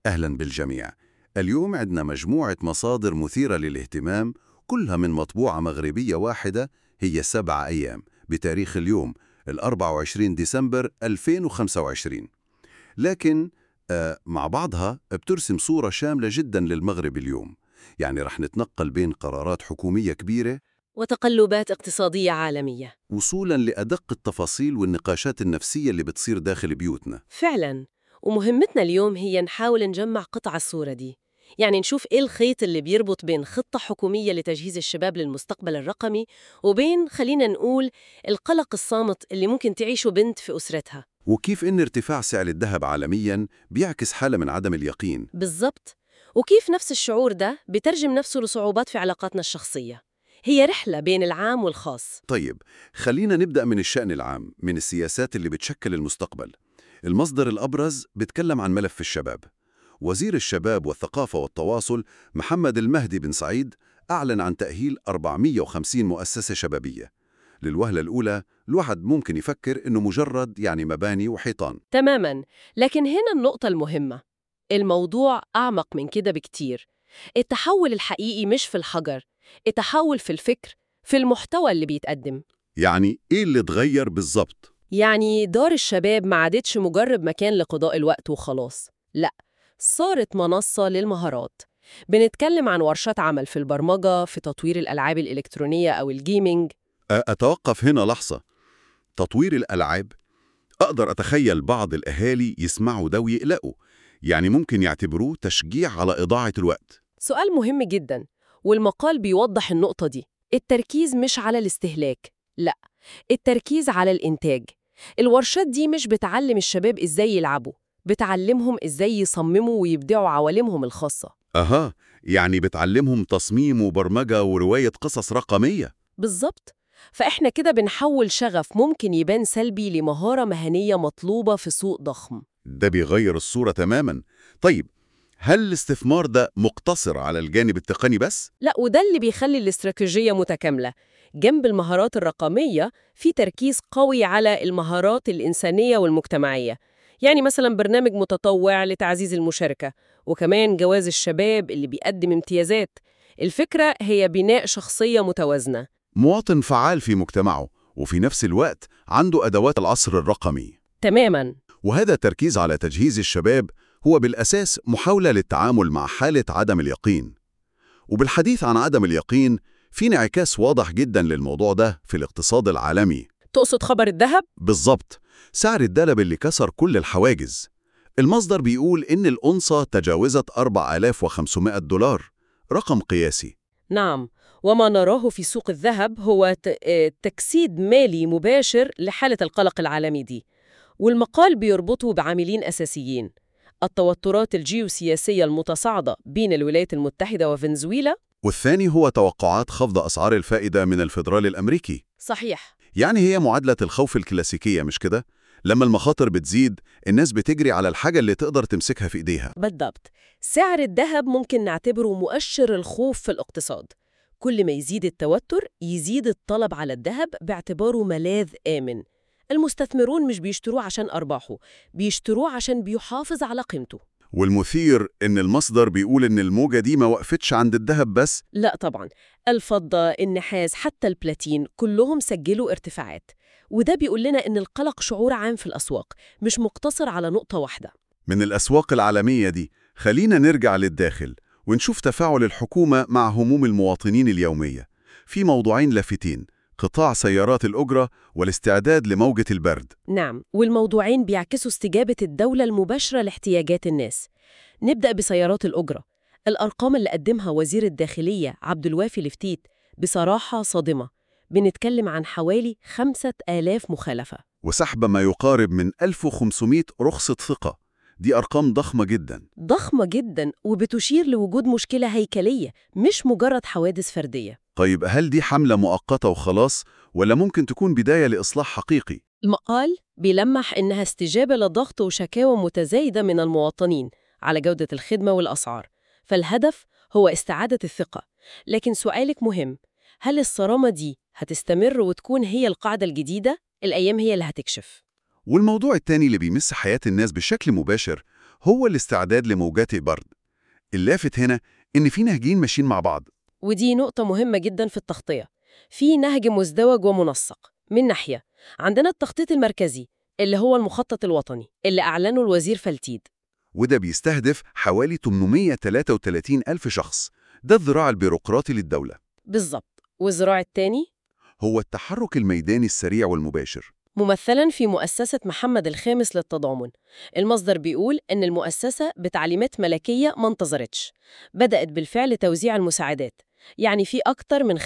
أهلا بالجميع اليوم عندنا مجموعة مصادر مثيرة للاهتمام كلها من مطبوعة مغربية واحدة هي سبع أيام بتاريخ اليوم ال 24 ديسمبر 2025 لكن آه مع بعضها بترسم صورة شاملة جدا للمغرب اليوم يعني رح نتنقل بين قرارات حكومية كبيرة وتقلبات اقتصادية عالمية وصولا لأدق التفاصيل والنقاشات النفسية اللي بتصير داخل بيوتنا فعلا ومهمتنا اليوم هي نحاول نجمع قطع الصورة دي يعني نشوف إيه الخيط اللي بيربط بين خطة حكومية لتجهيز الشباب للمستقبل الرقمي وبين خلينا نقول القلق الصامت اللي ممكن تعيشه بنت في أسرتها وكيف إن ارتفاع سعر الذهب عالميا بيعكس حالة من عدم اليقين بالضبط وكيف نفس الشعور ده بيترجم نفسه لصعوبات في علاقاتنا الشخصية هي رحلة بين العام والخاص طيب خلينا نبدأ من الشأن العام من السياسات اللي بتشكل المستقبل المصدر الأبرز بيتكلم عن ملف الشباب وزير الشباب والثقافة والتواصل محمد المهدي بن سعيد أعلن عن تأهيل 450 مؤسسة شبابية للوهلة الأولى الواحد ممكن يفكر إنه مجرد يعني مباني وحيطان تماما لكن هنا النقطة المهمة الموضوع أعمق من كده بكتير التحول الحقيقي مش في الحجر التحول في الفكر في المحتوى اللي بيتقدم يعني إيه اللي اتغير بالظبط؟ يعني دار الشباب ما عادتش مجرد مكان لقضاء الوقت وخلاص لا صارت منصة للمهارات بنتكلم عن ورشات عمل في البرمجة في تطوير الألعاب الإلكترونية أو الجيمينج أتوقف هنا لحظة تطوير الألعاب أقدر أتخيل بعض الأهالي يسمعوا ده ويقلقوا يعني ممكن يعتبروه تشجيع على إضاعة الوقت سؤال مهم جدا والمقال بيوضح النقطة دي التركيز مش على الاستهلاك لا التركيز على الإنتاج الورشات دي مش بتعلم الشباب إزاي يلعبوا بتعلمهم إزاي يصمموا ويبدعوا عوالمهم الخاصة أها يعني بتعلمهم تصميم وبرمجة ورواية قصص رقمية بالظبط فإحنا كده بنحول شغف ممكن يبان سلبي لمهارة مهنية مطلوبة في سوق ضخم ده بيغير الصورة تماما طيب هل الاستثمار ده مقتصر على الجانب التقني بس؟ لا وده اللي بيخلي الاستراتيجية متكاملة جنب المهارات الرقمية في تركيز قوي على المهارات الإنسانية والمجتمعية يعني مثلا برنامج متطوع لتعزيز المشاركة وكمان جواز الشباب اللي بيقدم امتيازات الفكرة هي بناء شخصية متوازنة مواطن فعال في مجتمعه وفي نفس الوقت عنده أدوات العصر الرقمي تماما وهذا التركيز على تجهيز الشباب هو بالأساس محاولة للتعامل مع حالة عدم اليقين وبالحديث عن عدم اليقين في انعكاس واضح جدا للموضوع ده في الاقتصاد العالمي تقصد خبر الذهب؟ بالظبط سعر الدلب اللي كسر كل الحواجز المصدر بيقول إن الأنصة تجاوزت 4500 دولار رقم قياسي نعم وما نراه في سوق الذهب هو ت- آه، تجسيد مالي مباشر لحالة القلق العالمي دي والمقال بيربطه بعاملين أساسيين التوترات الجيوسياسية المتصاعدة بين الولايات المتحدة وفنزويلا والثاني هو توقعات خفض أسعار الفائدة من الفيدرال الأمريكي صحيح يعني هي معادلة الخوف الكلاسيكية مش كده؟ لما المخاطر بتزيد الناس بتجري على الحاجة اللي تقدر تمسكها في إيديها بالضبط سعر الذهب ممكن نعتبره مؤشر الخوف في الاقتصاد كل ما يزيد التوتر يزيد الطلب على الذهب باعتباره ملاذ آمن المستثمرون مش بيشتروه عشان أرباحه بيشتروه عشان بيحافظ على قيمته والمثير إن المصدر بيقول إن الموجة دي ما وقفتش عند الذهب بس لا طبعا الفضة النحاس حتى البلاتين كلهم سجلوا ارتفاعات وده بيقول لنا إن القلق شعور عام في الأسواق مش مقتصر على نقطة واحدة من الأسواق العالمية دي خلينا نرجع للداخل ونشوف تفاعل الحكومة مع هموم المواطنين اليومية في موضوعين لافتين قطاع سيارات الأجرة والاستعداد لموجة البرد نعم والموضوعين بيعكسوا استجابة الدولة المباشرة لاحتياجات الناس نبدأ بسيارات الأجرة الأرقام اللي قدمها وزير الداخلية عبد الوافي لفتيت بصراحة صادمة بنتكلم عن حوالي 5000 مخالفة وسحب ما يقارب من 1500 رخصة ثقة دي أرقام ضخمة جدا ضخمة جدا وبتشير لوجود مشكلة هيكلية مش مجرد حوادث فردية طيب هل دي حملة مؤقتة وخلاص ولا ممكن تكون بداية لإصلاح حقيقي؟ المقال بيلمح إنها استجابة لضغط وشكاوى متزايدة من المواطنين على جودة الخدمة والأسعار فالهدف هو استعادة الثقة لكن سؤالك مهم هل الصرامة دي هتستمر وتكون هي القاعدة الجديدة؟ الأيام هي اللي هتكشف والموضوع التاني اللي بيمس حياة الناس بشكل مباشر هو الاستعداد لموجات برد اللافت هنا إن في نهجين ماشيين مع بعض ودي نقطة مهمة جدا في التغطية في نهج مزدوج ومنسق من ناحية عندنا التخطيط المركزي اللي هو المخطط الوطني اللي أعلنه الوزير فلتيد وده بيستهدف حوالي 833 ألف شخص ده الذراع البيروقراطي للدولة بالظبط والذراع الثاني هو التحرك الميداني السريع والمباشر ممثلا في مؤسسة محمد الخامس للتضامن المصدر بيقول إن المؤسسة بتعليمات ملكية ما انتظرتش بدأت بالفعل توزيع المساعدات يعني في أكتر من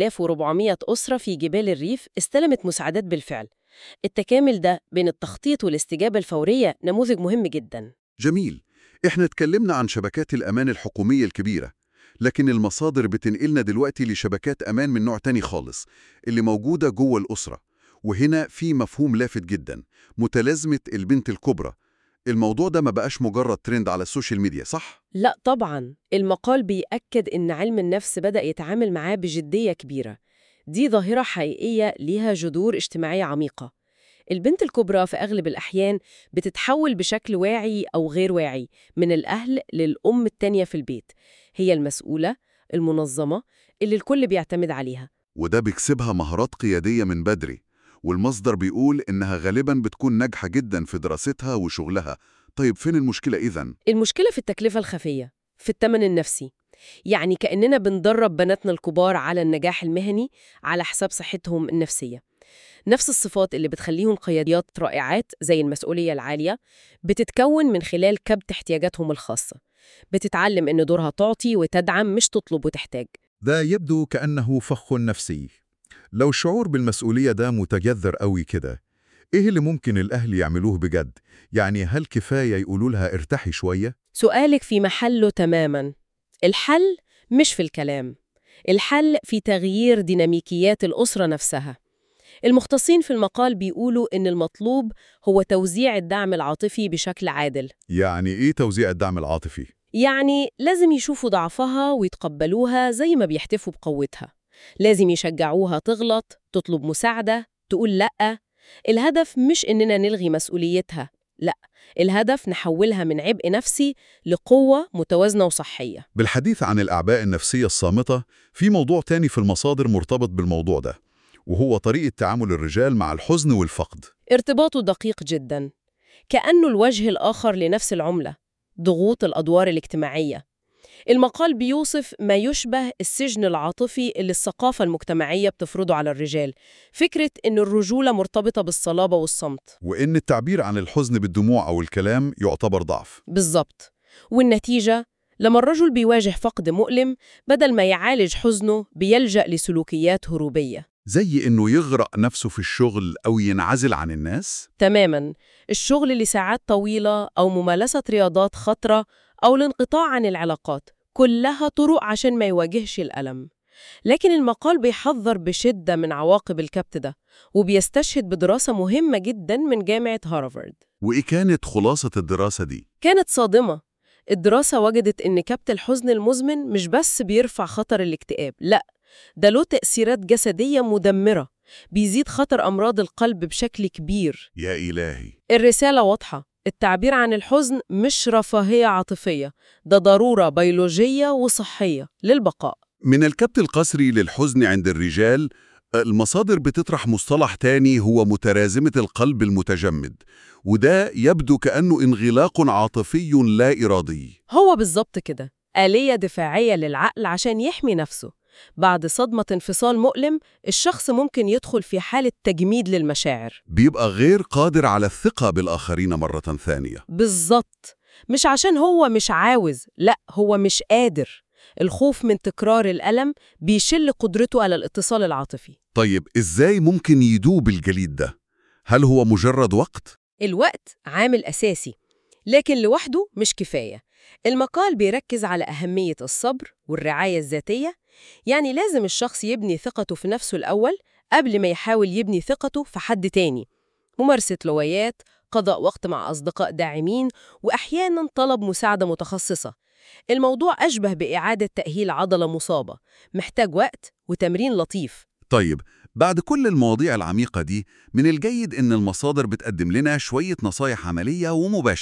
5400 أسرة في جبال الريف استلمت مساعدات بالفعل التكامل ده بين التخطيط والاستجابة الفورية نموذج مهم جدا جميل إحنا اتكلمنا عن شبكات الأمان الحكومية الكبيرة لكن المصادر بتنقلنا دلوقتي لشبكات أمان من نوع تاني خالص اللي موجودة جوه الأسرة وهنا في مفهوم لافت جدا متلازمة البنت الكبرى الموضوع ده ما بقاش مجرد ترند على السوشيال ميديا صح؟ لا طبعا المقال بيأكد إن علم النفس بدأ يتعامل معاه بجدية كبيرة دي ظاهرة حقيقية ليها جذور اجتماعية عميقة البنت الكبرى في أغلب الأحيان بتتحول بشكل واعي أو غير واعي من الأهل للأم التانية في البيت هي المسؤولة المنظمة اللي الكل بيعتمد عليها وده بيكسبها مهارات قيادية من بدري والمصدر بيقول إنها غالبا بتكون ناجحة جدا في دراستها وشغلها طيب فين المشكلة إذن؟ المشكلة في التكلفة الخفية في الثمن النفسي يعني كأننا بندرب بناتنا الكبار على النجاح المهني على حساب صحتهم النفسية نفس الصفات اللي بتخليهم قياديات رائعات زي المسؤولية العالية بتتكون من خلال كبت احتياجاتهم الخاصة بتتعلم إن دورها تعطي وتدعم مش تطلب وتحتاج ده يبدو كأنه فخ نفسي لو الشعور بالمسؤولية ده متجذر قوي كده إيه اللي ممكن الأهل يعملوه بجد؟ يعني هل كفاية يقولوا لها ارتاحي شوية؟ سؤالك في محله تماما الحل مش في الكلام الحل في تغيير ديناميكيات الأسرة نفسها المختصين في المقال بيقولوا إن المطلوب هو توزيع الدعم العاطفي بشكل عادل يعني إيه توزيع الدعم العاطفي؟ يعني لازم يشوفوا ضعفها ويتقبلوها زي ما بيحتفوا بقوتها لازم يشجعوها تغلط تطلب مساعدة تقول لأ الهدف مش إننا نلغي مسؤوليتها لأ الهدف نحولها من عبء نفسي لقوة متوازنة وصحية بالحديث عن الأعباء النفسية الصامتة في موضوع تاني في المصادر مرتبط بالموضوع ده وهو طريقة تعامل الرجال مع الحزن والفقد ارتباطه دقيق جدا كأنه الوجه الآخر لنفس العملة ضغوط الأدوار الاجتماعية المقال بيوصف ما يشبه السجن العاطفي اللي الثقافة المجتمعية بتفرضه على الرجال فكرة إن الرجولة مرتبطة بالصلابة والصمت وإن التعبير عن الحزن بالدموع أو الكلام يعتبر ضعف بالظبط والنتيجة لما الرجل بيواجه فقد مؤلم بدل ما يعالج حزنه بيلجأ لسلوكيات هروبية زي إنه يغرق نفسه في الشغل أو ينعزل عن الناس تماما الشغل لساعات طويلة أو ممارسة رياضات خطرة أو الانقطاع عن العلاقات كلها طرق عشان ما يواجهش الألم لكن المقال بيحذر بشدة من عواقب الكبت ده وبيستشهد بدراسة مهمة جدا من جامعة هارفارد وإيه كانت خلاصة الدراسة دي؟ كانت صادمة الدراسة وجدت إن كبت الحزن المزمن مش بس بيرفع خطر الاكتئاب لأ ده له تأثيرات جسدية مدمرة بيزيد خطر أمراض القلب بشكل كبير يا إلهي الرسالة واضحة التعبير عن الحزن مش رفاهية عاطفية ده ضرورة بيولوجية وصحية للبقاء من الكبت القسري للحزن عند الرجال المصادر بتطرح مصطلح تاني هو مترازمة القلب المتجمد وده يبدو كأنه انغلاق عاطفي لا إرادي هو بالظبط كده آلية دفاعية للعقل عشان يحمي نفسه بعد صدمة انفصال مؤلم الشخص ممكن يدخل في حالة تجميد للمشاعر بيبقى غير قادر على الثقة بالآخرين مرة ثانية بالظبط مش عشان هو مش عاوز لا هو مش قادر الخوف من تكرار الألم بيشل قدرته على الاتصال العاطفي طيب إزاي ممكن يدوب الجليد ده؟ هل هو مجرد وقت؟ الوقت عامل أساسي لكن لوحده مش كفاية المقال بيركز على أهمية الصبر والرعاية الذاتية يعني لازم الشخص يبني ثقته في نفسه الأول قبل ما يحاول يبني ثقته في حد تاني ممارسة لويات قضاء وقت مع أصدقاء داعمين وأحياناً طلب مساعدة متخصصة الموضوع أشبه بإعادة تأهيل عضلة مصابة محتاج وقت وتمرين لطيف طيب بعد كل المواضيع العميقة دي من الجيد إن المصادر بتقدم لنا شوية نصايح عملية ومباشرة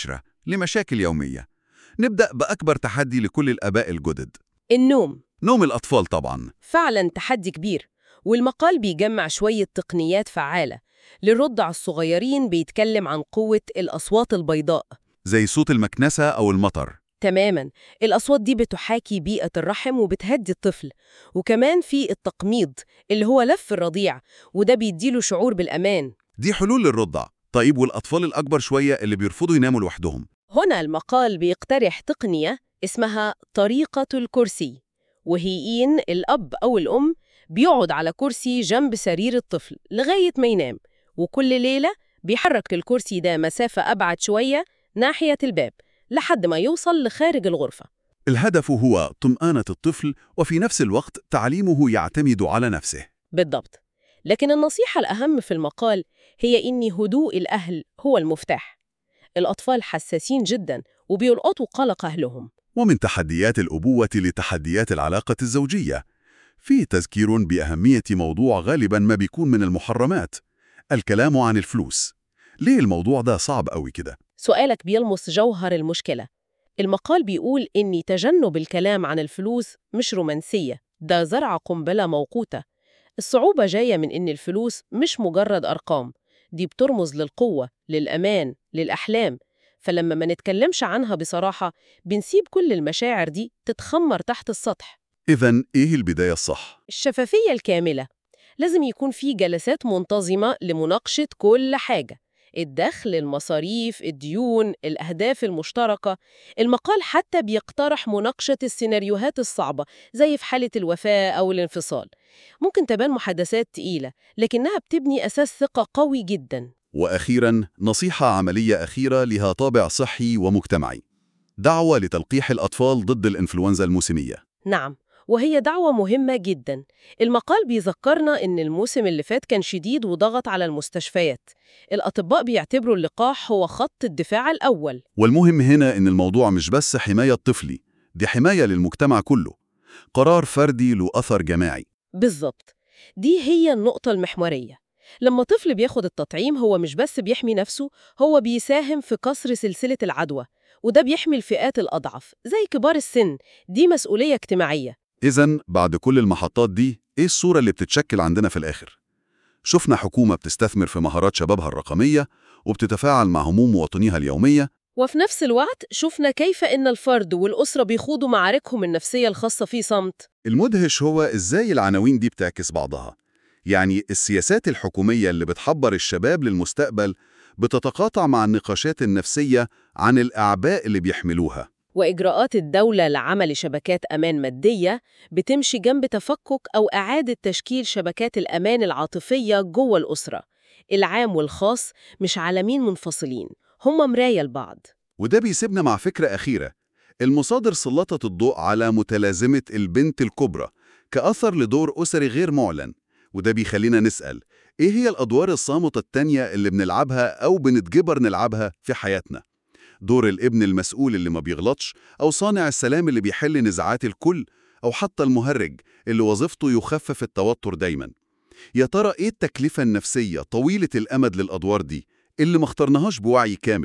لمشاكل يومية نبدأ بأكبر تحدي لكل الآباء الجدد النوم نوم الأطفال طبعاً فعلا تحدي كبير والمقال بيجمع شوية تقنيات فعالة للرضع الصغيرين بيتكلم عن قوة الأصوات البيضاء زي صوت المكنسة أو المطر تماما الأصوات دي بتحاكي بيئة الرحم وبتهدي الطفل وكمان في التقميض اللي هو لف الرضيع وده بيديله شعور بالأمان دي حلول للرضع طيب والأطفال الأكبر شوية اللي بيرفضوا يناموا لوحدهم هنا المقال بيقترح تقنية اسمها طريقة الكرسي وهي إن الأب أو الأم بيقعد على كرسي جنب سرير الطفل لغاية ما ينام وكل ليلة بيحرك الكرسي ده مسافة أبعد شوية ناحية الباب لحد ما يوصل لخارج الغرفة الهدف هو طمأنة الطفل وفي نفس الوقت تعليمه يعتمد على نفسه بالضبط لكن النصيحة الأهم في المقال هي إن هدوء الأهل هو المفتاح الأطفال حساسين جدا وبيلقطوا قلق أهلهم ومن تحديات الأبوة لتحديات العلاقة الزوجية في تذكير بأهمية موضوع غالبا ما بيكون من المحرمات الكلام عن الفلوس ليه الموضوع ده صعب قوي كده؟ سؤالك بيلمس جوهر المشكلة المقال بيقول إن تجنب الكلام عن الفلوس مش رومانسية ده زرع قنبلة موقوتة الصعوبة جاية من إن الفلوس مش مجرد أرقام دي بترمز للقوة للأمان للأحلام فلما ما نتكلمش عنها بصراحة بنسيب كل المشاعر دي تتخمر تحت السطح إذا إيه البداية الصح؟ الشفافية الكاملة لازم يكون في جلسات منتظمة لمناقشة كل حاجة الدخل، المصاريف، الديون، الأهداف المشتركة المقال حتى بيقترح مناقشة السيناريوهات الصعبة زي في حالة الوفاة أو الانفصال ممكن تبان محادثات تقيلة لكنها بتبني أساس ثقة قوي جدا وأخيرا نصيحة عملية أخيرة لها طابع صحي ومجتمعي دعوة لتلقيح الأطفال ضد الإنفلونزا الموسمية نعم وهي دعوة مهمة جدا المقال بيذكرنا إن الموسم اللي فات كان شديد وضغط على المستشفيات الأطباء بيعتبروا اللقاح هو خط الدفاع الأول والمهم هنا إن الموضوع مش بس حماية طفلي دي حماية للمجتمع كله قرار فردي له أثر جماعي بالظبط دي هي النقطة المحورية لما طفل بياخد التطعيم هو مش بس بيحمي نفسه هو بيساهم في كسر سلسلة العدوى وده بيحمي الفئات الأضعف زي كبار السن دي مسؤولية اجتماعية إذا بعد كل المحطات دي إيه الصورة اللي بتتشكل عندنا في الآخر؟ شفنا حكومة بتستثمر في مهارات شبابها الرقمية وبتتفاعل مع هموم مواطنيها اليومية وفي نفس الوقت شفنا كيف إن الفرد والأسرة بيخوضوا معاركهم النفسية الخاصة في صمت المدهش هو إزاي العناوين دي بتعكس بعضها يعني السياسات الحكومية اللي بتحبر الشباب للمستقبل بتتقاطع مع النقاشات النفسية عن الأعباء اللي بيحملوها وإجراءات الدولة لعمل شبكات أمان مادية بتمشي جنب تفكك أو إعادة تشكيل شبكات الأمان العاطفية جوه الأسرة العام والخاص مش عالمين منفصلين هما مراية لبعض وده بيسيبنا مع فكرة أخيرة المصادر سلطت الضوء على متلازمة البنت الكبرى كأثر لدور أسري غير معلن وده بيخلينا نسأل إيه هي الأدوار الصامتة التانية اللي بنلعبها أو بنتجبر نلعبها في حياتنا؟ دور الابن المسؤول اللي ما بيغلطش أو صانع السلام اللي بيحل نزاعات الكل أو حتى المهرج اللي وظيفته يخفف التوتر دايما يا ترى إيه التكلفة النفسية طويلة الأمد للأدوار دي اللي ما اخترناهاش بوعي كامل